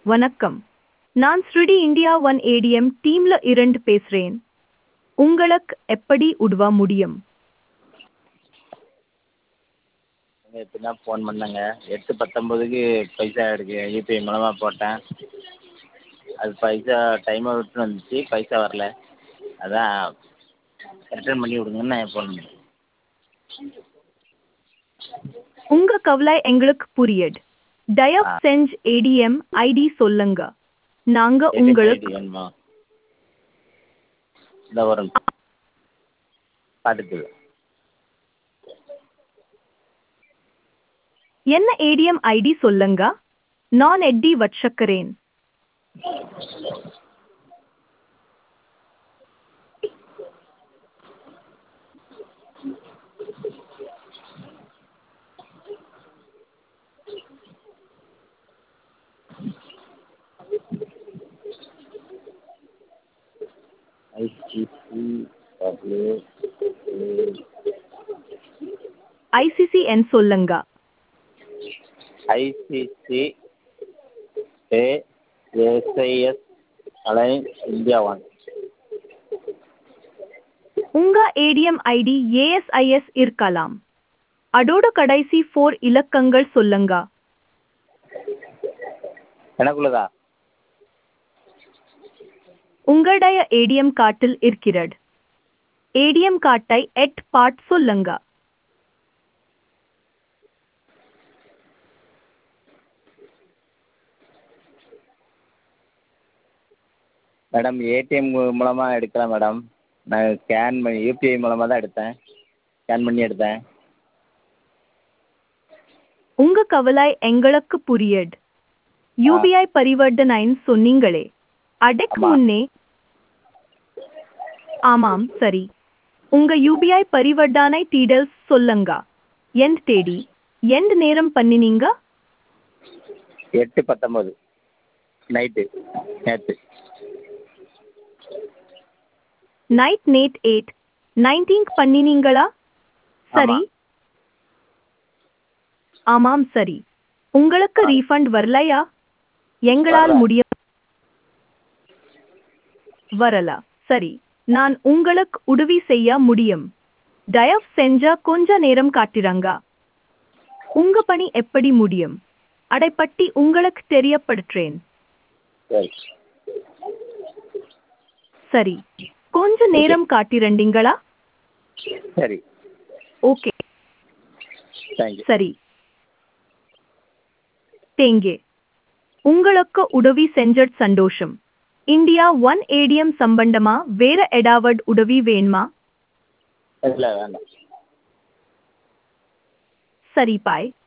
வணக்கம் நான் ஸ்ருடி இந்தியா ஒன் ஏடிஎம் டீம்ல இருந்து பேசுறேன் உங்களுக்கு எப்படி உதவ முடியும் நேற்று தான் ஃபோன் பண்ணேங்க எட்டு பத்தொம்போதுக்கு பைசா எடுக்க யூபிஐ மூலமாக போட்டேன் அது பைசா டைம் அவுட்னு வந்துச்சு பைசா வரல அதான் ரிட்டர்ன் பண்ணி விடுங்கன்னு நான் ஃபோன் பண்ணேன் உங்க கவலை எங்களுக்கு புரியுது தயவு செஞ்சு ஏடிஎம் ஐடி சொல்லுங்க நாங்க உங்களுக்கு ஐடி வேணுமா இந்த வரும் பார்த்துட்டு என்ன ஏடிஎம் ஐடி சொல்லுங்க நான் எட்டி வச்சுக்கிறேன் ஐசிசி டபிள்யூ ஐசிசி என் சொல்லுங்க ஐசிசி ஏ எஸ்ஐஎஸ் அலைன் இந்தியா ஒன் உங்க ஏடிஎம் ஐடி ஏஎஸ்ஐஎஸ் இருக்கலாம் அதோட கடைசி ஃபோர் இலக்கங்கள் சொல்லுங்க எனக்குள்ளதா உங்களுடைய ஏடிஎம் கார்டில் இருக்கிறது ஏடிஎம் கார்டை எட் பார்ட் சொல்லுங்க மேடம் ஏடிஎம் மூலமாக எடுக்கலாம் மேடம் நான் ஸ்கேன் பண்ணி யூபிஐ மூலமாக தான் எடுத்தேன் ஸ்கேன் பண்ணி எடுத்தேன் உங்க கவலை எங்களுக்கு புரியுது யூபிஐ பரிவர்த்தனைன்னு சொன்னீங்களே அடக்கு ஆமா. முன்னே ஆமாம் சரி உங்க யூபிஐ பரிவர்த்தனை டீடெயில்ஸ் சொல்லுங்க எந்த தேதி எந்த நேரம் பண்ணினீங்க எட்டு பத்தொம்போது நைட்டு நேற்று நைட் நேட் எயிட் நைன்டீன்த் பண்ணினீங்களா சரி ஆமா. ஆமாம் சரி உங்களுக்கு ரீஃபண்ட் வரலையா எங்களால் வரல. முடிய வரல சரி நான் உங்களுக்கு உதவி செய்ய முடியும் தயவு செஞ்சா கொஞ்ச நேரம் காட்டிறாங்க உங்க பணி எப்படி முடியும் அதை பற்றி உங்களுக்கு தெரியப்படுத்துறேன் சரி சரி கொஞ்ச நேரம் காட்டிரண்டீங்களா சரி ஓகே தேங்க்யூ சரி தேங்கே உங்களுக்கு உதவி செஞ்சட் சந்தோஷம் இந்தியா ஒன் ஏடிஎம் சம்பந்தமா வேற எடாவட் உதவி வேணுமா இல்லை வேண்டாம் சரி பாய்